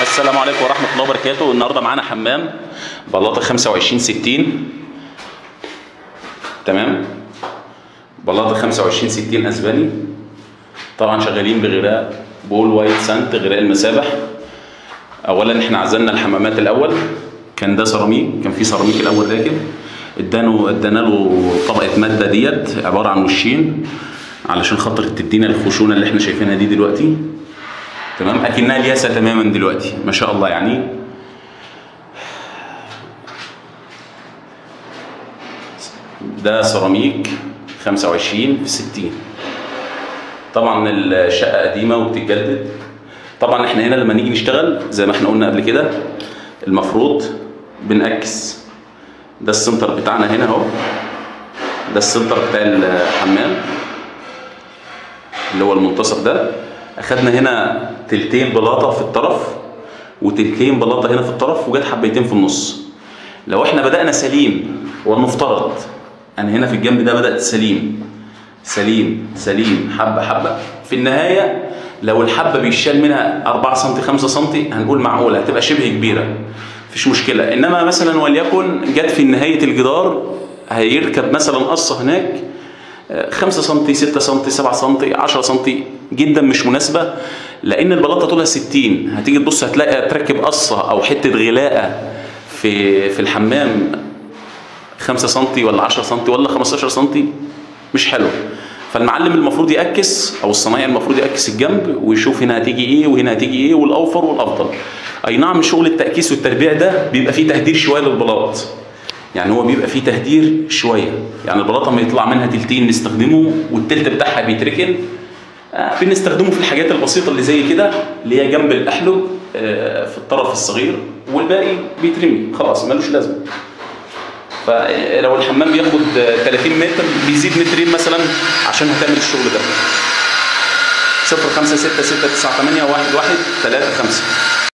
السلام عليكم ورحمة الله وبركاته النهاردة معانا حمام بلاطة 25 60 تمام بلاطة 25 60 اسباني طبعا شغالين بغراء بول وايت سانت غراء المسابح اولا احنا عزلنا الحمامات الاول كان ده سيراميك كان في سيراميك الاول راكب ادانا ادانا له طبقه ماده ديت عباره عن وشين علشان خاطر تدينا الخشونه اللي احنا شايفينها دي دلوقتي تمام اكنها الياسه تماما دلوقتي ما شاء الله يعني ده سيراميك 25 في 60 طبعا الشقه قديمه وبتتجدد طبعا احنا هنا لما نيجي نشتغل زي ما احنا قلنا قبل كده المفروض بنأكس ده السنتر بتاعنا هنا اهو ده السنتر بتاع الحمام اللي هو المنتصف ده اخدنا هنا تلتين بلاطه في الطرف وتلتين بلاطه هنا في الطرف وجت حبيتين في النص لو احنا بدانا سليم ولنفترض انا هنا في الجنب ده بدات سليم سليم سليم حبه حبه في النهايه لو الحبه بيشال منها 4 سم 5 سم هنقول معقوله هتبقى شبه كبيره مفيش مشكله انما مثلا وليكن جت في نهايه الجدار هيركب مثلا قصه هناك 5 سم 6 سم 7 سم 10 سم جدا مش مناسبه لان البلاطه طولها 60 هتيجي تبص هتلاقي تركب قصه او حته غلاءه في في الحمام 5 سم ولا 10 سم ولا 15 سم مش حلو فالمعلم المفروض يأكس او الصنايعي المفروض يأكس الجنب ويشوف هنا هتيجي ايه وهنا هتيجي ايه والاوفر والافضل اي نعم شغل التأكيس والتربيع ده بيبقى فيه تهدير شويه للبلاط يعني هو بيبقى فيه تهدير شويه يعني البلاطه ما يطلع منها تلتين نستخدمه والتلت بتاعها بيتركن آه بنستخدمه في الحاجات البسيطه اللي زي كده اللي هي جنب الاحلب آه في الطرف الصغير والباقي بيترمي خلاص ملوش لازمه فلو الحمام بياخد 30 متر بيزيد مترين مثلا عشان هتعمل الشغل ده 0 5 6 6 9 8 1 1 3 5